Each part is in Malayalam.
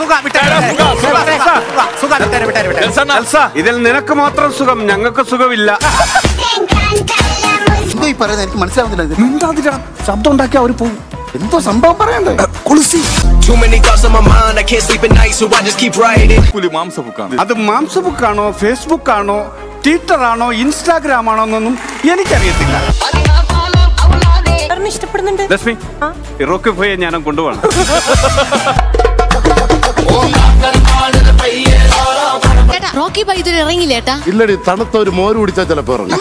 സുഖം വിട്ടേരെ, വിട്ടേരെ. സുഖം, സുഖം വിട്ടേരെ, വിട്ടേരെ, വിട്ടേരെ. എൽസ ഇതിൽ നിനക്ക് മാത്രം സുഖം ഞങ്ങൾക്ക് സുഖമില്ല എന്തോ ഈ പറയുന്നത് എനിക്ക് മനസ്സിലാവുന്നില്ല ഇത്. മിണ്ടാതിരാ ശബ്ദം ഉണ്ടാക്കി അവർ പോകും എന്തോ സംഭവം പറയണ്ടേ കുളിസി Too many thoughts on my mind, I can't sleep at night, so I just keep writing. പുലി മാംസബുക്കാണ് അത് മാംസബുക്ക് ആണോ ഫേസ്ബുക്ക് ആണോ ട്വിറ്റർ ആണോ ഇൻസ്റ്റാഗ്രാം ആണോ എന്നൊന്നും എനിക്കറിയത്തില്ല സാറിന് ഇഷ്ടപ്പെടുന്നുണ്ട് ലക്ഷ്മി ഇറോക്ക് പോയി ഞാനും കൊണ്ടുപോകണം റോക്കി ബൈ ഇതുവരെ ഇറങ്ങില്ലേട്ടാ ഇല്ലടി തണുത്ത ഒരു മോര് കുടിച്ചാൽ ചിലപ്പോ ഇറങ്ങും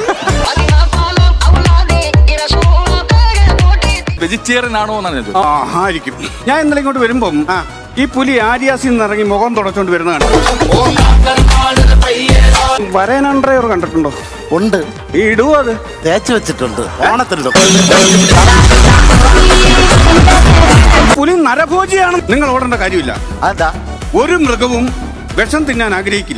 വെജിറ്റേറിയൻ ആണോ എന്നാണ് ഞാൻ ചോദിച്ചത് ആ ആയിരിക്കും ഞാൻ ഇന്നലെ ഇങ്ങോട്ട് വരുമ്പം ഈ പുലി ആര്യാസിൽ നിന്ന് ഇറങ്ങി മുഖം തുടച്ചോണ്ട് വരുന്ന കണ്ടു വരേനാൻ ഡ്രൈവർ കണ്ടിട്ടുണ്ടോ ഉണ്ട് ഈ ഇടുവോ അത് തേച്ച് വെച്ചിട്ടുണ്ട് ഓണത്തിനിടും പുലി നരഭോജിയാണ് നിങ്ങൾ ഓടേണ്ട കാര്യമില്ല അതാ ഒരു മൃഗവും വിഷം തിന്നാൻ ആഗ്രഹിക്കില്ല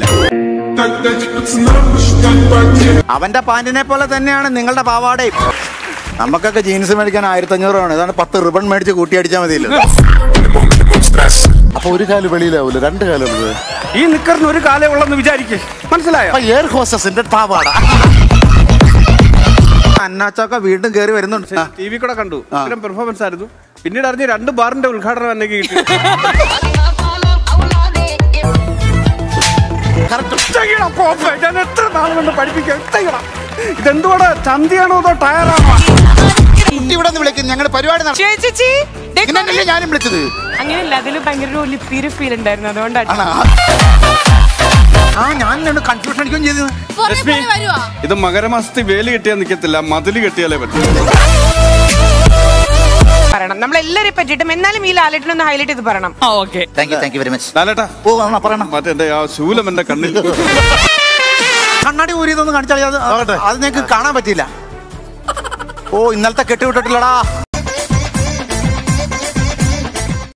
അവന്റെ പാന്റിനെ പോലെ തന്നെയാണ് നിങ്ങളുടെ പാവാടയും നമുക്കൊക്കെ ജീൻസ് മേടിക്കാൻ ആയിരത്തി അഞ്ഞൂറ് ആണ് ഇതാണ് പത്ത് റിബൺ മേടിച്ച് കൂട്ടിയടിച്ചാൽ മതിയല്ലോ അപ്പൊ ഒരു കാല് വെളിയിലാവൂല രണ്ട് കാലം ഉള്ളത് ഈ നിക്കറിന് ഒരു കാലേ ഉള്ളെന്ന് വിചാരിക്കേ മനസ്സിലായോ അപ്പൊ എയർ ഹോസ്റ്റസിന്റെ പാവാട അന്നാച്ചൊക്കെ വീണ്ടും കയറി വരുന്നുണ്ട് ടി വി കൂടെ കണ്ടു ഇത്തരം പെർഫോമൻസ് ആയിരുന്നു പിന്നീട് അറിഞ്ഞ് രണ്ട് ബാറിന്റെ ഉദ്ഘാടനം എന്നെ കിട്ടി ചെയ്യണം, പോപ്പേ. ഞാൻ എത്ര നാൾ കൊണ്ട് പഠിപ്പിക്കാം ചെയ്യണം. ഇതെന്തുവാടാ ചന്തിയാണോ അതോ ടയറാണോ കുട്ടി ഇവിടെ നിന്ന് വിളിക്കും ഞങ്ങളുടെ പരിപാടി നട- ചേച്ചി ഇങ്ങനെയല്ലേ ഞാനും വിളിച്ചത് അങ്ങനെയല്ല അതിൽ ഭയങ്കര ഒരു ഒലിപ്പീര് ഫീൽ ഉണ്ടായിരുന്നു അതുകൊണ്ടാണ് ആണോ ആ ഞാൻ കൺഫ്യൂഷൻ അടിക്കുകയും ചെയ്തു ലക്ഷ്മി വരുവാ ഇത് മകരമാസത്തിൽ വേലി കെട്ടിയാൽ നിൽക്കത്തില്ല മതില് കെട്ടിയാലേ പറ്റും പറയണം നമ്മൾ എല്ലാരെയും പറ്റിയിട്ടും എന്നാലും ഈ ലാലേട്ടനൊന്ന് ഹൈലൈറ്റ് ചെയ്ത് പറയണം ആ okay thank you thank you very much ലാലേട്ടാ ഓ ആണോ പറയണം മറ്റേ എന്റെ ആ ശൂലം എന്റെ കണ്ണിൽ കണ്ണാടി ഊരിയതൊന്നും കാണിച്ചാൽ അത് ആകട്ടെ. അത് നിങ്ങൾക്ക് കാണാൻ പറ്റിയില്ല ഓ ഇന്നലത്തെ കെട്ടുവിട്ടിട്ടില്ലടാ